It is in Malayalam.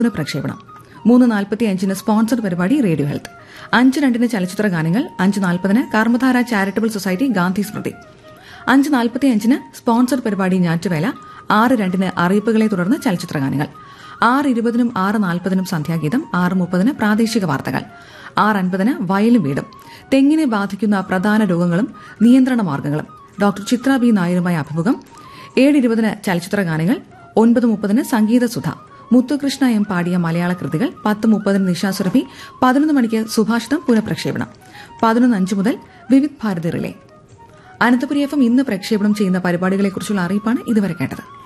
പുനഃപ്രക്ഷേപണം മൂന്ന് നാൽപ്പത്തി അഞ്ചിന് സ്പോൺസർഡ് പരിപാടി റേഡിയോ ഹെൽത്ത് അഞ്ച് രണ്ടിന് ചലച്ചിത്ര ഗാനങ്ങൾ അഞ്ച് നാൽപ്പതിന് കർമ്മധാര ചാരിറ്റബിൾ സൊസൈറ്റി ഗാന്ധി സ്മൃതി അഞ്ച് നാൽപ്പത്തി അഞ്ചിന് സ്പോൺസർഡ് പരിപാടി ഞാറ്റുവേല ആറ് രണ്ടിന് അറിയിപ്പുകളെ തുടർന്ന് ചലച്ചിത്ര ഗാനങ്ങൾ ആറ് ഇരുപതിനും ആറ് നാൽപ്പതിനും സന്ധ്യാഗീതം ആറ് മുപ്പതിന് പ്രാദേശിക വാർത്തകൾ ആറ് അൻപതിന് വയലും വീടും തെങ്ങിനെ ബാധിക്കുന്ന പ്രധാന രോഗങ്ങളും നിയന്ത്രണ മാർഗങ്ങളും ഡോക്ടർ ചിത്ര ബി നായരുമായ അഭിമുഖം ഏഴ് ഇരുപതിന് ചലച്ചിത്ര ഗാനങ്ങൾ ഒൻപത് മുപ്പതിന് സംഗീത സുധ മുത്തുകൃഷ്ണ എം പാടിയ മലയാള കൃതികൾ പത്ത് മുപ്പതിന് നിശാസുരഭി പതിനൊന്ന് മണിക്ക് സുഭാഷിതം പുനഃപ്രക്ഷേപണം പതിനൊന്ന് അഞ്ച് മുതൽ Vividh Bharati relay Ananthapuri F M ഇന്ന് പ്രക്ഷേപണം ചെയ്യുന്ന പരിപാടികളെക്കുറിച്ചുള്ള അറിയിപ്പാണ് ഇതുവരെ കേട്ടത്